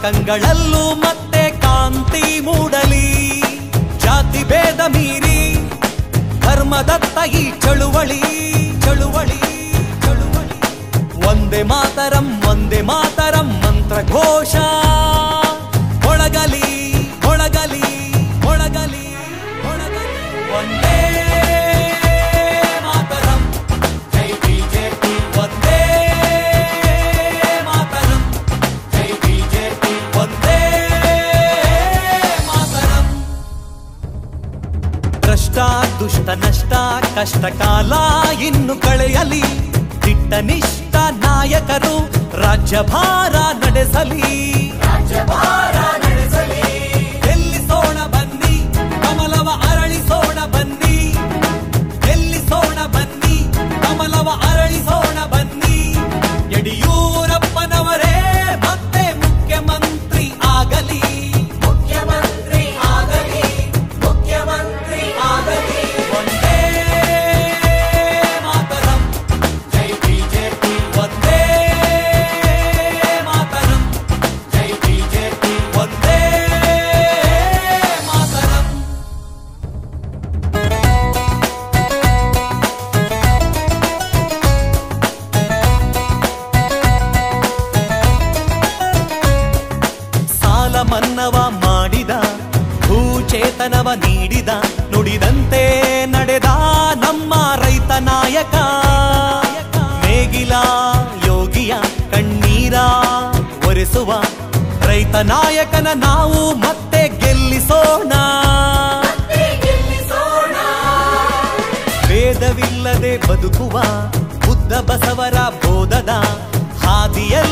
ಕಂಗಳಲ್ಲೂ ಮತ್ತೆ ಕಾಂತಿ ಮೂಡಲಿ ಜಾತಿ ಭೇದ ಮೀರಿ ಧರ್ಮದತ್ತ ಈ ಚಳುವಳಿ ಚಳುವಳಿ ಚಳುವಳಿ ಒಂದೇ ಮಾತರಂ ಒಂದೇ ಮಾತರಂ ಮಂತ್ರ ಘೋಷ ಒಳಗಲಿ ಒಳಗಲಿ ಒಳಗಲಿ ಒಳಗಲಿ ಒಂದೇ ಮಾತರಂ ಜೈ ಬಿಜೆಪಿ ಒಂದೇ ಮಾತರಂ ಜೈ ಬಿಜೆಪಿ ಒಂದೇ ಮಾತರಂ ಭ್ರಷ್ಟ ದುಷ್ಟ ನಷ್ಟ ಕಷ್ಟ ಕಾಲ ಇನ್ನು ಕಳೆಯಲಿ ದಿಟ್ಟ ನಿಷ್ಠ ನಾಯಕರು ರಾಜ್ಯಭಾರ ನಡೆಸಲಿ ಗೆಲ್ಲಿಸೋಣ ಬನ್ನಿ ಕಮಲವ ಅರಳಿಸೋಣ ಬನ್ನಿ ಗೆಲ್ಲಿಸೋಣ ಬನ್ನಿ ಕಮಲವ ಅರಳಿಸೋಣ ಬನ್ನಿ ಯಡಿಯೂರಪ್ಪನವರೇ ಮತ್ತೆ ಮುಖ್ಯಮಂತ್ರಿ ಆಗಲಿ ಮುಖ್ಯಮಂತ್ರಿ ಆಗಲಿ ಮುಖ್ಯಮಂತ್ರಿ ಆಗಲಿ ಒಂದೇ ಮಾತರಂ ಜೈ ಬಿಜೆಪಿ ಒಂದೇ ಮಾತರಂ ಜೈ ಬಿಜೆಪಿ ಒಂದೇ ಮಾತರಂ ಸಾಲ ಮನ್ನವ ಮಾಡಿದ ಭೂಚೇತನವ ನೀಡಿದ ನುಡಿದಂತೆ ನಡೆದ ನಮ್ಮ ರೈತ ನಾಯಕ ನೇಗಿಲ ಯೋಗಿಯ ಕಣ್ಣೀರ ಒರೆಸುವ ರೈತ ನಾಯಕನ ನಾವು ಮತ್ತೆ ಗೆಲ್ಲಿಸೋಣ ವೇದವಿಲ್ಲದೆ ಬದುಕುವ ಬುದ್ಧ ಬಸವರ ಬೋಧದ ಹಾದಿಯ